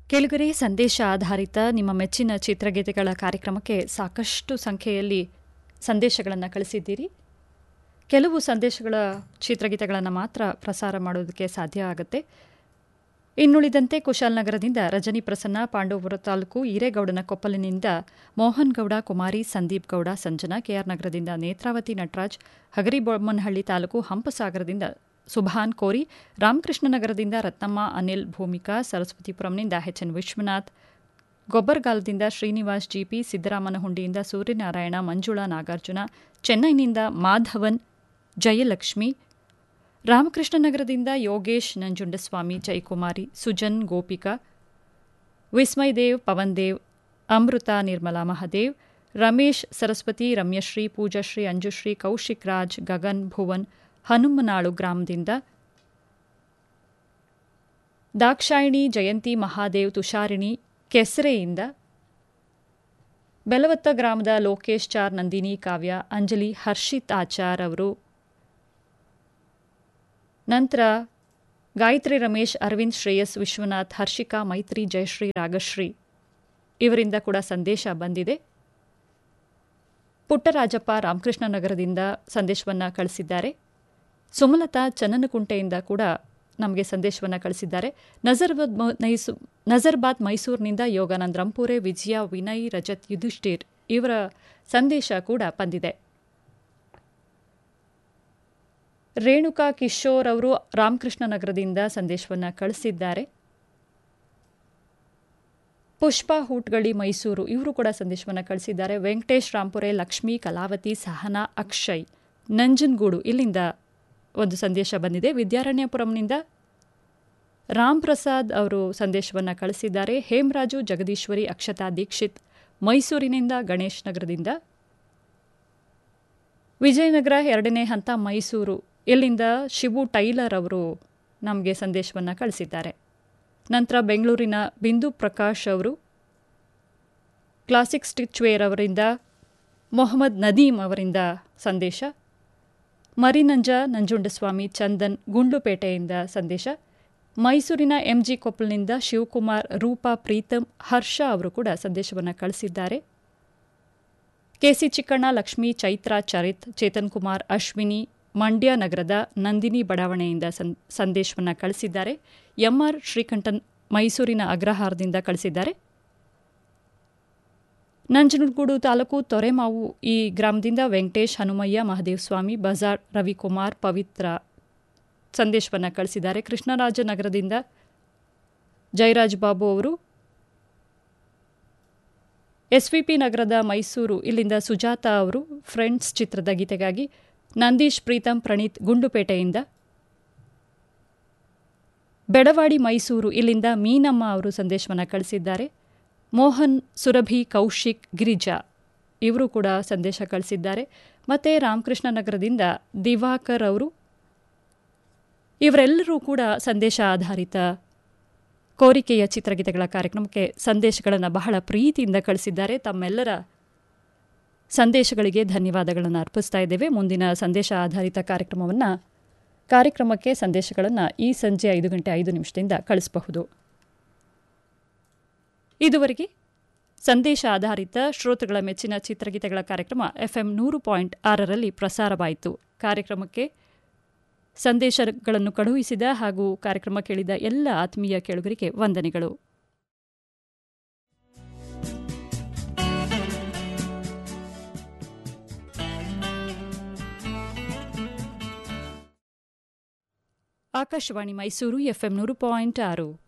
ಕೆಳಗರೆ ಸಂದೇಶ ಆಧಾರಿತ ನಿಮ್ಮ ಮೆಚ್ಚಿನ ಚಿತ್ರಗೀತೆಗಳ ಕಾರ್ಯಕ್ರಮಕ್ಕೆ ಸಾಕಷ್ಟು ಸಂಖ್ಯೆಯಲ್ಲಿ ಸಂದೇಶಗಳನ್ನು ಕಳಿಸಿದ್ದೀರಿ ಕೆಲವು ಸಂದೇಶಗಳ ಚಿತ್ರಗೀತೆಗಳನ್ನು ಮಾತ್ರ ಪ್ರಸಾರ ಮಾಡೋದಕ್ಕೆ ಸಾಧ್ಯ ಆಗುತ್ತೆ ಇನ್ನುಳಿದಂತೆ ಕುಶಾಲನಗರದಿಂದ ರಜನಿ ಪ್ರಸನ್ನ ಪಾಂಡವಪುರ ತಾಲೂಕು ಹಿರೇಗೌಡನ ಕೊಪ್ಪಲಿನಿಂದ ಮೋಹನ್ ಗೌಡ ಕುಮಾರಿ ಸಂದೀಪ್ ಗೌಡ ಸಂಜನಾ ಕೆಆರ್ ನಗರದಿಂದ ನೇತ್ರಾವತಿ ನಟರಾಜ್ ಹಗರಿಬೊಮ್ಮನಹಳ್ಳಿ ತಾಲೂಕು ಹಂಪಸಾಗರದಿಂದ ಸುಭಾನ್ ಕೋರಿ ರಾಮಕೃಷ್ಣನಗರದಿಂದ ರತ್ನಮ್ಮ ಅನಿಲ್ ಭೂಮಿಕಾ ಸರಸ್ವತಿಪುರಂನಿಂದ ಎಚ್ಎನ್ ವಿಶ್ವನಾಥ್ ಗೊಬ್ಬರಗಾಲದಿಂದ ಶ್ರೀನಿವಾಸ್ ಜಿಪಿ ಸಿದ್ದರಾಮನಹುಂಡಿಯಿಂದ ಸೂರ್ಯನಾರಾಯಣ ಮಂಜುಳಾ ನಾಗಾರ್ಜುನ ಚೆನ್ನೈನಿಂದ ಮಾಧವನ್ ಜಯಲಕ್ಷ್ಮಿ ರಾಮಕೃಷ್ಣನಗರದಿಂದ ಯೋಗೇಶ್ ನಂಜುಂಡಸ್ವಾಮಿ ಜಯಕುಮಾರಿ ಸುಜನ್ ಗೋಪಿಕಾ ವಿಸ್ಮಯ್ ದೇವ್ ಪವನ್ ದೇವ್ ಅಮೃತ ನಿರ್ಮಲಾ ಮಹದೇವ್ ರಮೇಶ್ ಸರಸ್ವತಿ ರಮ್ಯಶ್ರೀ ಪೂಜಶ್ರೀ ಅಂಜುಶ್ರೀ ಕೌಶಿಕ್ ರಾಜ್ ಗಗನ್ ಭುವನ್ ಹನುಮನಾಳು ಗ್ರಾಮದಿಂದ ದಾಕ್ಷಾಯಿಣಿ ಜಯಂತಿ ಮಹಾದೇವ್ ತುಷಾರಿಣಿ ಕೆಸರೆಯಿಂದ ಬೆಲವತ್ತ ಗ್ರಾಮದ ಲೋಕೇಶ್ ಚಾರ್ ನಂದಿನಿ ಕಾವ್ಯ ಅಂಜಲಿ ಹರ್ಷಿತ್ ಆಚಾರ್ ಅವರು ನಂತರ ಗಾಯತ್ರಿ ರಮೇಶ್ ಅರವಿಂದ್ ಶ್ರೇಯಸ್ ವಿಶ್ವನಾಥ್ ಹರ್ಷಿಕಾ ಮೈತ್ರಿ ಜಯಶ್ರೀ ರಾಗಶ್ರೀ ಇವರಿಂದ ಕೂಡ ಸಂದೇಶ ಬಂದಿದೆ ಪುಟ್ಟರಾಜಪ್ಪ ರಾಮಕೃಷ್ಣನಗರದಿಂದ ಸಂದೇಶವನ್ನು ಕಳಿಸಿದ್ದಾರೆ ಸುಮಲತಾ ಚನ್ನನಕುಂಟೆಯಿಂದ ಕೂಡ ನಮಗೆ ಸಂದೇಶವನ್ನು ಕಳಿಸಿದ್ದಾರೆ ನಜರ್ಬಾದ್ ಮೈಸೂ ನಜರ್ಬಾದ್ ಮೈಸೂರಿನಿಂದ ಯೋಗಾನಂದ್ ರಂಪೂರೆ ವಿಜಯ ವಿನಯ್ ರಜತ್ ಯುಧಿಷ್ಠಿರ್ ಇವರ ಸಂದೇಶ ಕೂಡ ಬಂದಿದೆ ರೇಣುಕಾ ಕಿಶೋರ್ ಅವರು ರಾಮಕೃಷ್ಣನಗರದಿಂದ ಸಂದೇಶವನ್ನು ಕಳಿಸಿದ್ದಾರೆ ಪುಷ್ಪ ಹೂಟ್ಗಳಿ ಮೈಸೂರು ಇವರು ಕೂಡ ಸಂದೇಶವನ್ನು ಕಳಿಸಿದ್ದಾರೆ ವೆಂಕಟೇಶ್ ರಾಂಪುರೆ ಲಕ್ಷ್ಮೀ ಕಲಾವತಿ ಸಹನಾ ಅಕ್ಷಯ್ ನಂಜನಗೂಡು ಇಲ್ಲಿಂದ ಒಂದು ಸಂದೇಶ ಬಂದಿದೆ ವಿದ್ಯಾರಣ್ಯಪುರಂನಿಂದ ರಾಮ್ ಪ್ರಸಾದ್ ಅವರು ಸಂದೇಶವನ್ನು ಕಳಿಸಿದ್ದಾರೆ ಹೇಮರಾಜು ಜಗದೀಶ್ವರಿ ಅಕ್ಷತಾ ದೀಕ್ಷಿತ್ ಮೈಸೂರಿನಿಂದ ಗಣೇಶ್ ನಗರದಿಂದ ವಿಜಯನಗರ ಎರಡನೇ ಹಂತ ಮೈಸೂರು ಇಲ್ಲಿಂದ ಶಿವು ಟೈಲರ್ ಅವರು ನಮಗೆ ಸಂದೇಶವನ್ನು ಕಳಿಸಿದ್ದಾರೆ ನಂತರ ಬೆಂಗಳೂರಿನ ಬಿಂದು ಪ್ರಕಾಶ್ ಅವರು ಕ್ಲಾಸಿಕ್ ಸ್ಟಿಚ್ ವೇರ್ ಅವರಿಂದ ಮೊಹಮ್ಮದ್ ನದೀಮ್ ಅವರಿಂದ ಸಂದೇಶ ಮರಿನಂಜ ನಂಜುಂಡಸ್ವಾಮಿ ಚಂದನ್ ಗುಂಡ್ಲುಪೇಟೆಯಿಂದ ಸಂದೇಶ ಮೈಸೂರಿನ ಎಂಜಿ ಕೊಪ್ಪಲ್ನಿಂದ ಶಿವಕುಮಾರ್ ರೂಪಾ ಪ್ರೀತಮ್ ಹರ್ಷ ಅವರು ಕೂಡ ಸಂದೇಶವನ್ನು ಕಳಿಸಿದ್ದಾರೆ ಕೆಸಿ ಚಿಕ್ಕಣ್ಣ ಲಕ್ಷ್ಮೀ ಚೈತ್ರ ಚರಿತ್ ಚೇತನ್ ಕುಮಾರ್ ಅಶ್ವಿನಿ ಮಂಡ್ಯ ನಗರದ ನಂದಿನಿ ಬಡಾವಣೆಯಿಂದ ಸಂದೇಶವನ್ನು ಕಳಿಸಿದ್ದಾರೆ ಎಂಆರ್ ಶ್ರೀಕಂಠನ್ ಮೈಸೂರಿನ ಅಗ್ರಹಾರದಿಂದ ಕಳಿಸಿದ್ದಾರೆ ನಂಜನಗೂಡು ತಾಲೂಕು ತೊರೆಮಾವು ಈ ಗ್ರಾಮದಿಂದ ವೆಂಕಟೇಶ್ ಹನುಮಯ್ಯ ಮಹದೇವ್ ಸ್ವಾಮಿ ಬಜಾರ್ ರವಿಕುಮಾರ್ ಪವಿತ್ರ ಸಂದೇಶವನ್ನು ಕಳಿಸಿದ್ದಾರೆ ಕೃಷ್ಣರಾಜನಗರದಿಂದ ಜಯರಾಜ್ ಬಾಬು ಅವರು ಎಸ್ವಿಪಿ ನಗರದ ಮೈಸೂರು ಇಲ್ಲಿಂದ ಸುಜಾತ ಅವರು ಫ್ರೆಂಡ್ಸ್ ಚಿತ್ರದ ಗೀತೆಗಾಗಿ ನಂದೀಶ್ ಪ್ರೀತಮ್ ಪ್ರಣೀತ್ ಗುಂಡುಪೇಟೆಯಿಂದ ಬೆಡವಾಡಿ ಮೈಸೂರು ಇಲ್ಲಿಂದ ಮೀನಮ್ಮ ಅವರು ಸಂದೇಶವನ್ನು ಕಳಿಸಿದ್ದಾರೆ ಮೋಹನ್ ಸುರಭಿ ಕೌಶಿಕ್ ಗಿರಿಜಾ ಇವರು ಕೂಡ ಸಂದೇಶ ಕಳಿಸಿದ್ದಾರೆ ಮತ್ತು ರಾಮಕೃಷ್ಣ ನಗರದಿಂದ ದಿವಾಕರ್ ಅವರು ಇವರೆಲ್ಲರೂ ಕೂಡ ಸಂದೇಶ ಆಧಾರಿತ ಕೋರಿಕೆಯ ಚಿತ್ರಗೀತೆಗಳ ಕಾರ್ಯಕ್ರಮಕ್ಕೆ ಸಂದೇಶಗಳನ್ನು ಬಹಳ ಪ್ರೀತಿಯಿಂದ ಕಳಿಸಿದ್ದಾರೆ ತಮ್ಮೆಲ್ಲರ ಸಂದೇಶಗಳಿಗೆ ಧನ್ಯವಾದಗಳನ್ನು ಅರ್ಪಿಸ್ತಾ ಇದ್ದೇವೆ ಮುಂದಿನ ಸಂದೇಶ ಆಧಾರಿತ ಕಾರ್ಯಕ್ರಮವನ್ನು ಕಾರ್ಯಕ್ರಮಕ್ಕೆ ಸಂದೇಶಗಳನ್ನು ಈ ಸಂಜೆ ಐದು ಗಂಟೆ ಐದು ನಿಮಿಷದಿಂದ ಕಳಿಸಬಹುದು ಇದುವರೆಗೆ ಸಂದೇಶ ಆಧಾರಿತ ಶ್ರೋತೃಗಳ ಮೆಚ್ಚಿನ ಚಿತ್ರಗೀತೆಗಳ ಕಾರ್ಯಕ್ರಮ ಎಫ್ಎಂ ನೂರು ಪಾಯಿಂಟ್ ಆರರಲ್ಲಿ ಪ್ರಸಾರವಾಯಿತು ಕಾರ್ಯಕ್ರಮಕ್ಕೆ ಸಂದೇಶಗಳನ್ನು ಕಳುಹಿಸಿದ ಹಾಗೂ ಕಾರ್ಯಕ್ರಮ ಕೇಳಿದ ಎಲ್ಲ ಆತ್ಮೀಯ ಕೇಳುಗರಿಗೆ ವಂದನೆಗಳು ಆಕಾಶವಾಣಿ ಮೈಸೂರು ಎಫ್ಎಂ ನೂರು ಪಾಯಿಂಟ್ ಆರು